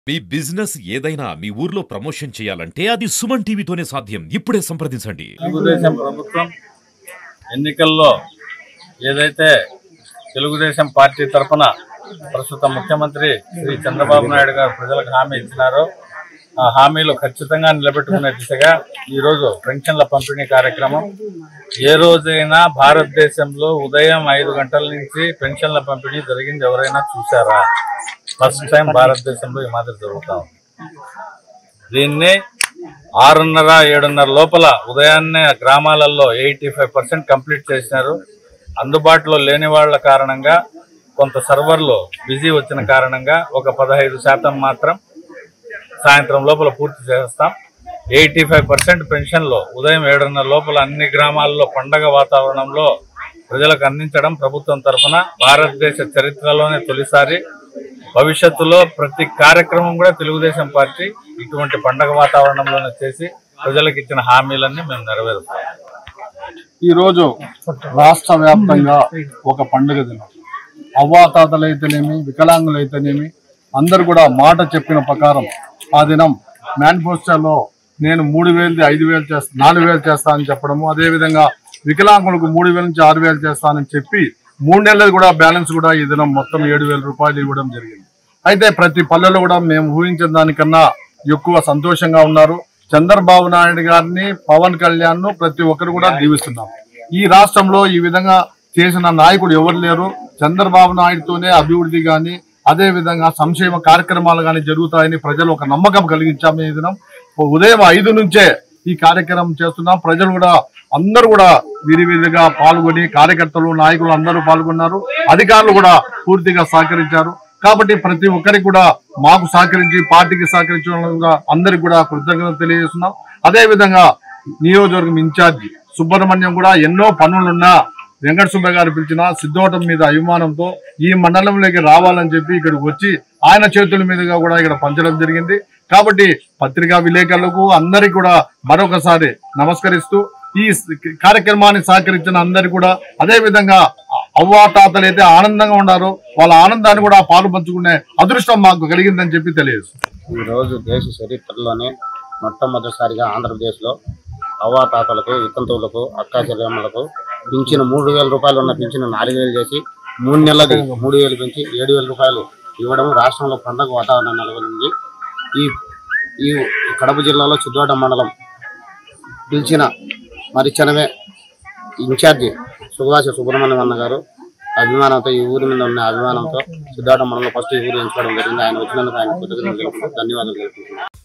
మీ business ఏదైనా మీ ఊర్లో promotion చేయాలంటే అది సుమన్ టీవీతోనే సాధ్యం ఇప్పుడే సంప్రదించండి తెలుగుదేశం ప్రభుత్వం ఎన్నికల్లో ఏదైతే తెలుగుదేశం పార్టీ తరఫున ప్రస్తుత ముఖ్యమంత్రి శ్రీ చంద్రబాబు నాయుడు గారు ప్రజలకు హామీ ఇచ్చినారో ఆ హామీలు ఖచ్చితంగా నిలబెట్టుకునే దిశగా ఈరోజు పెన్షన్ల పంపిణీ కార్యక్రమం ఏ రోజైనా భారతదేశంలో ఉదయం ఐదు గంటల నుంచి పెన్షన్ల పంపిణీ జరిగింది ఎవరైనా చూసారా ఫస్ట్ టైం భారతదేశంలో ఈ మాదిరి జరుగుతా ఉంది దీన్ని ఆరున్నర ఏడున్నర లోపల ఉదయాన్నే గ్రామాలలో ఎయిటీ ఫైవ్ పర్సెంట్ కంప్లీట్ చేసినారు అందుబాటులో లేని వాళ్ళ కారణంగా కొంత సర్వర్లు బిజీ వచ్చిన కారణంగా ఒక పదహైదు శాతం మాత్రం సాయంత్రం లోపల పూర్తి చేస్తాం ఎయిటీ ఫైవ్ పర్సెంట్ పెన్షన్లు ఉదయం ఏడున్నర లోపల అన్ని గ్రామాల్లో పండగ వాతావరణంలో ప్రజలకు అందించడం ప్రభుత్వం తరఫున భారతదేశ చరిత్రలోనే తొలిసారి భవిష్యత్తులో ప్రతి కార్యక్రమం కూడా తెలుగుదేశం పార్టీ ఇటువంటి పండగ వాతావరణంలోనే చేసి ప్రజలకు ఇచ్చిన హామీలన్నీ మేము నెరవేరుస్తాం ఈరోజు రాష్ట్ర వ్యాప్తంగా ఒక పండుగ దినం అవ్వాతాతలైతేనేమి వికలాంగులైతేనేమి అందరు కూడా మాట చెప్పిన ప్రకారం ఆ దినం మేనిఫెస్టోలో నేను మూడు వేలు ఐదు వేలు చేస్తా నాలుగు వేలు చేస్తానని చెప్పడము అదేవిధంగా వికలాంగులకు మూడు వేల నుంచి ఆరు వేలు చేస్తానని చెప్పి మూడు నెలలు కూడా బ్యాలెన్స్ కూడా ఈ దినం మొత్తం ఏడు వేల రూపాయలు ఇవ్వడం జరిగింది అయితే ప్రతి పల్లెలో కూడా మేము ఊహించిన దానికన్నా ఎక్కువ సంతోషంగా ఉన్నారు చంద్రబాబు నాయుడు గారిని పవన్ కళ్యాణ్ ను ప్రతి ఒక్కరు కూడా దీవిస్తున్నాం ఈ రాష్ట్రంలో ఈ విధంగా చేసిన నాయకుడు ఎవరు లేరు చంద్రబాబు నాయుడుతోనే అభివృద్ధి గాని అదే విధంగా సంక్షేమ కార్యక్రమాలు గాని జరుగుతాయని ప్రజలు ఒక నమ్మకం కలిగించాము ఈ దినం ఉదయం ఐదు నుంచే ఈ కార్యక్రమం చేస్తున్నాం ప్రజలు కూడా అందరూ కూడా విరివిరిగా పాల్గొని కార్యకర్తలు నాయకులు అందరూ పాల్గొన్నారు అధికారులు కూడా పూర్తిగా సహకరించారు కాబట్టి ప్రతి ఒక్కరికి కూడా మాకు సహకరించి పార్టీకి సహకరించడం కూడా అందరికి కూడా కృతజ్ఞతలు తెలియజేస్తున్నాం అదే విధంగా నియోజకవర్గం ఇన్ఛార్జి సుబ్రహ్మణ్యం కూడా ఎన్నో పనులున్నా వెంకట సుబ్బయ్య గారు పిలిచిన సిద్ధోటం మీద అభిమానంతో ఈ మండలంలోకి రావాలని చెప్పి ఇక్కడికి వచ్చి ఆయన చేతుల మీదుగా కూడా ఇక్కడ పంచడం జరిగింది కాబట్టి పత్రికా విలేకరులకు అందరికి కూడా మరొకసారి నమస్కరిస్తూ ఈ కార్యక్రమాన్ని సహకరించిన అందరికి కూడా అదే విధంగా అవ్వాతాతలు అయితే ఆనందంగా ఉన్నారో వాళ్ళ ఆనందాన్ని కూడా పాలు పంచుకునే అదృష్టం మాకు కలిగిందని చెప్పి తెలియదు ఈ రోజు దేశ చరిత్రలోనే మొట్టమొదటిసారిగా ఆంధ్రప్రదేశ్లో అవ్వాతాతలకు వితంతువులకు అక్కా చెల్లెమ్మలకు పింఛను మూడు వేల రూపాయలు ఉన్న పింఛను నాలుగు వేలు చేసి మూడు నెలలది మూడు వేలు పెంచి ఏడు వేల రూపాయలు ఇవ్వడం రాష్ట్రంలో పండగ వాతావరణం నెలకొంది ఈ ఈ కడప జిల్లాలో చిద్వాడ మండలం పిలిచిన మరిచనమే ఇన్ఛార్జి సుభాష సుబ్రహ్మణ్యం అన్న గారు అభిమానంతో ఈ ఊరి మీద ఉన్న అభిమానంతో సిద్ధార్థ మండలంలో ఫస్ట్ ఈ ఊరు ఎంచుకోవడం జరిగింది ఆయన వచ్చినందుకు ఆయన కృతజ్ఞతలు తెలుపుతూ ధన్యవాదాలు తెలుపుతున్నాను